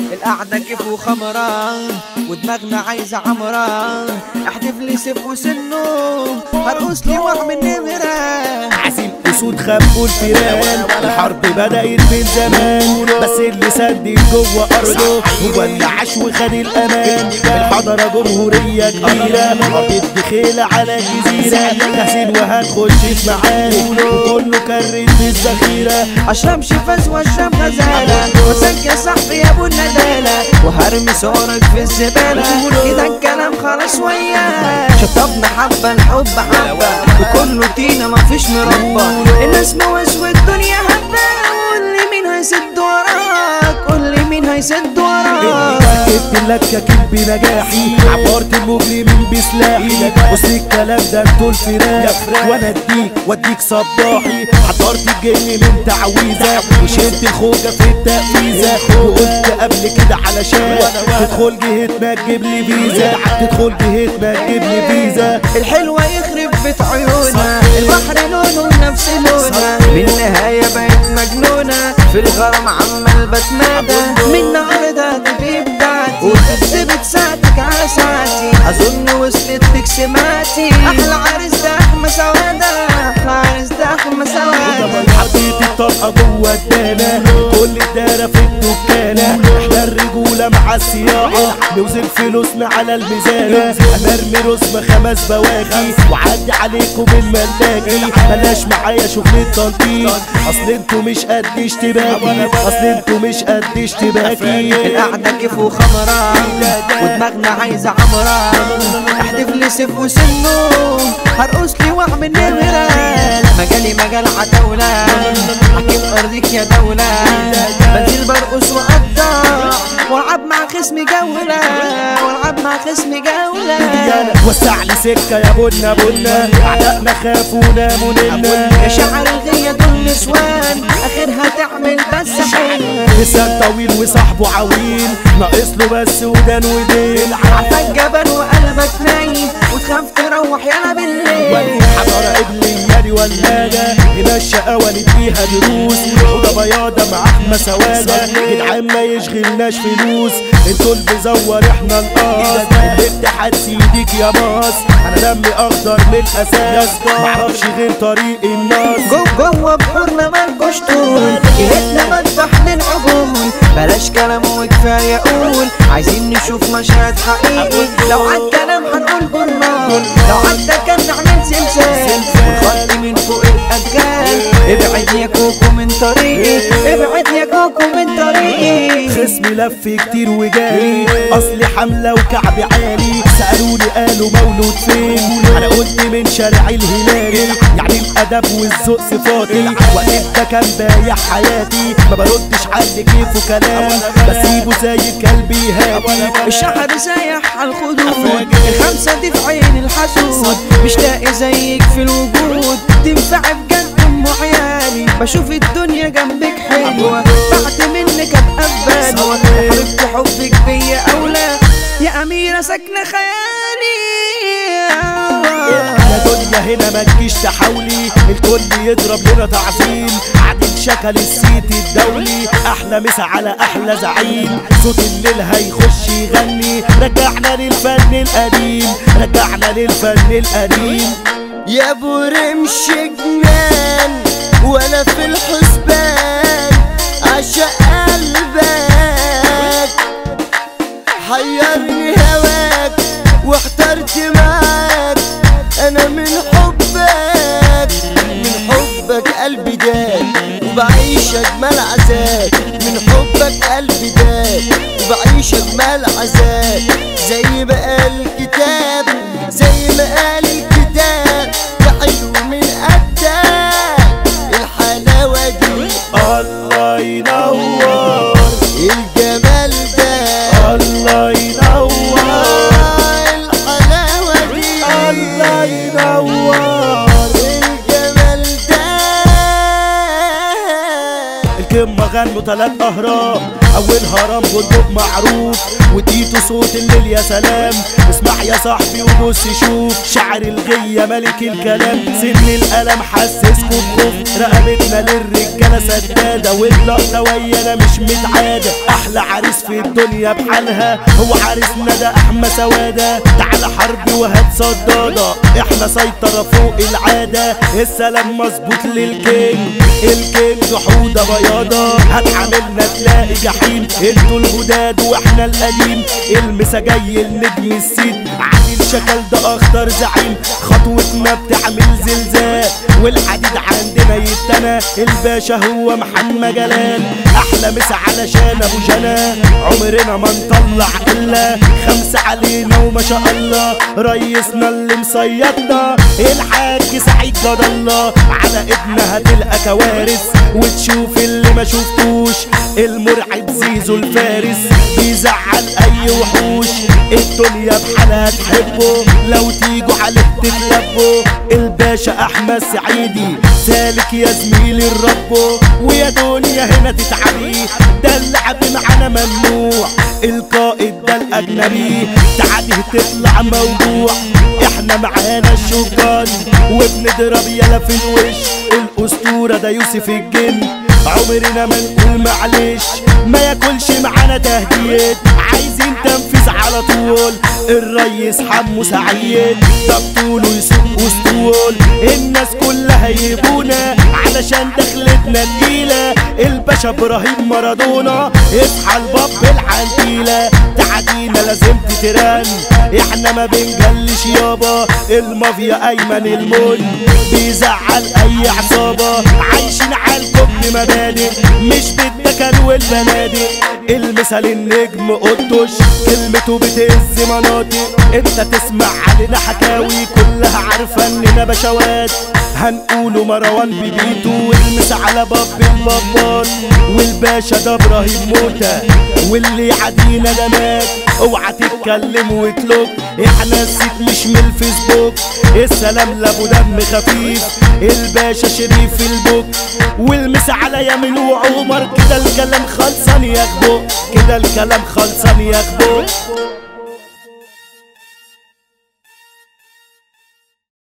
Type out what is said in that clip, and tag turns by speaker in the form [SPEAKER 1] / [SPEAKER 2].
[SPEAKER 1] القعدة كيف وخمرة ودماغنا عايزة عمرة احدف لي سيف وسنه هرقص لي واحمل نمرة
[SPEAKER 2] عسيل اسود خبوا الفيران الحرب بدأت من زمان بس اللي سد جوه ارضه هو اللي عاش وخد الامان الحضره جمهوريه كبيره ارض خيله على جزيره تحسين وهنخش في معارك وكله كرت في الذخيره
[SPEAKER 1] اشرب شفاز واشرب غزالة وسك يا صاحبي يا ابو الندالة وهرمي صورك في الزبالة كده الكلام خلاص وياه شطبنا حبة الحب حبة وكله تينا مفيش مربى الناس موز والدنيا هبة قول لي مين هيسد وراك قول لي مين هيسد وراك
[SPEAKER 2] جبت لك كتب بنجاحي عبرت المجرمين بسلاحي بص الكلام ده انتوا الفراق وانا اديك واديك صباحي حضرت الجن من تعويذه وشلت الخوجه في التقفيزه وقلت قبل كده علشان تدخل جهتنا تجيب لي فيزا تدخل جهتنا تجيب لي فيزا
[SPEAKER 1] الحلوة يخرب بيت عيونها البحر لونه نفس لونها بالنهاية بقت مجنونة في الغرام عمال بتمادى من النهاردة تبقي بتاعتي وتكتبت ساعتك على ساعتي أظن وصلت لك سماتي أحلى عريس ده أحمى سوادة أحلى عريس ده أحمى سوادة
[SPEAKER 2] حطيت الطلقه جوه الدانه كل الدارة في الدكانه احنا الرجوله مع الصياعه نوزن فلوسنا على الميزانه انا ارمي رسم خمس بواخي وعدي عليكم الملاكي بلاش معايا شغل التنطيط اصل انتوا مش قد اشتباكي اصل انتوا مش قد اشتباكي
[SPEAKER 1] القعدة كيف وخمرة ودماغنا عايزة عمرة احدف لي سيف وسنه هرقص لي واعمل نمرة مجالي مجال عتاولة حكيم ارضك يا دولة بنزل برقص وقطع والعب مع خصمي جولة والعب مع خصمي جولة
[SPEAKER 2] وسع لي سكه يا بنا بنا اعدائنا خافوا ناموا نمنا
[SPEAKER 1] يا شعر الغية دول نسوان اخرها تعمل بس حلو
[SPEAKER 2] لسان طويل وصاحبه عويل ناقص له بس ودان وديل
[SPEAKER 1] عفاك جبل وقلبك نايم وتخاف تروح يلا بالليل
[SPEAKER 2] حضر ابلياني ولاده هنا الشقاوة نديها دروس حوضة بياضة مع احمى سوادة جدعان ما يشغلناش فلوس انتوا اللي بزور احنا القاص الاتحاد سيديك يا باص انا دمي اخضر من الاساس معرفش غير طريق الناس
[SPEAKER 1] جو جوه بحورنا مالكوش طول جهتنا مذبح للعجول بلاش كلام وكفايه قول عايزين نشوف مشهد حقيقي لو عالكلام هنقول جرنان لو عدى كان نعمل زلزال والخط من فوق الادغال ابعد يا كوكو من طريقي ابعد يا كوكو من طريقي
[SPEAKER 2] خصمي لف كتير وجالي اصلي حملة وكعبي عالي سألوني قالوا مولود فين انا قلت من شارع الهلالي يعني الادب والذوق صفاتي وقت ده كان بايع حياتي ما بردش على كيف وكلام بسيبه زي الكلب يهاتي
[SPEAKER 1] الشعر سايح على الخدود الخمسة دي في عين الحسود مش لاقي زيك في الوجود تنفع بجد ام عيالي بشوف الدنيا جنبك حلوة بعد منك ابقى ببالوة يا حبيبتي حبك بيا اولى يا اميرة ساكنة خيالي
[SPEAKER 2] يا دنيا هنا ما تجيش تحاولي الكل يضرب لنا تعظيم عادل شكل السيت الدولي احلى مسا على احلى زعيم صوت الليل هيخش يغني رجعنا للفن القديم رجعنا للفن القديم
[SPEAKER 3] يا ابو رمش جنان ولا في الحسبان عشق قلبك حيرني هواك واحترت معاك انا من حبك من حبك قلبي داك وبعيش اجمل عذاب من حبك قلبي داك وبعيش اجمل عذاب زي ما قال الكتاب زي ما قال الكتاب ده حلو من قدك الحلاوة دي
[SPEAKER 2] الله ينور
[SPEAKER 3] الجمال ده
[SPEAKER 2] الله ينور
[SPEAKER 3] آه، الحلاوة دي
[SPEAKER 2] الله ينور
[SPEAKER 3] الجمال ده
[SPEAKER 2] الكلمة غنوا تلات أهرام اولها رامبو البوب معروف وديته صوت الليل يا سلام اسمع يا صاحبي وبص شوف شعر الغية ملك الكلام سن القلم حسسكوا بخوف رقبتنا للرجالة سدادة واللقطة ويانا مش متعادة احلى عريس في الدنيا بحالها هو عريسنا ده احمى سوادة تعالى حربي وهات صدادة احنا سيطرة فوق العادة السلام مظبوط للكينج الكينج حودة بياضة هتعاملنا تلاقي جحيم انتوا الجداد واحنا القديم المسا جاي النجم السيد عادل شكل ده اخطر زعيم خطوتنا بتعمل زلزال والحديد عندنا يتنى الباشا هو محمد جلال احلى مسا علشان ابو جنى عمرنا ما نطلع الا خمسة علينا وما شاء الله ريسنا اللي مصيدنا الحاج سعيد جد الله على ابنها هتلقى كوارث وتشوف اللي ما شفتوش المرعب زيزو الفارس بيزعل اي وحوش الدنيا بحالها تحبه لو تيجوا عليه تتلبوا الباشا احمد سعيدي سالك يا زميلي الربو ويا دنيا هنا تتعبي ده اللعب معانا ممنوع القائد ده الاجنبي تعالي تطلع موضوع احنا معانا الشوكان وبنضرب يلا في الوش الاسطوره ده يوسف الجن عمرنا ما نقول معلش ما ياكلش معانا تهديد عايزين تنفيذ على طول الريس حمو سعيد ده بطوله يسوق اسطول الناس كلها يبونا علشان دخلتنا تقيلة الباشا ابراهيم مارادونا اصحى الباب العنتيلة تعدينا لازم تترن احنا ما بنجلش يابا المافيا ايمن المن بيزعل اي عصابة عايشين على الكبن مبادئ مش بالدكن والبنادق المثل النجم قدوش كلمته بتهز مناطق انت تسمع علينا حكاوي كلها عارفة اننا بشوات هنقوله مروان ببيته والمس على باب البابات والباشا ده ابراهيم موتى واللي عدينا ده مات اوعى تتكلم وتلوك احنا السيت مش من الفيسبوك السلام لابو دم خفيف الباشا شريف البوك والمس على يمين وعمر كده الكلام خلصان يا كده الكلام خلصان يا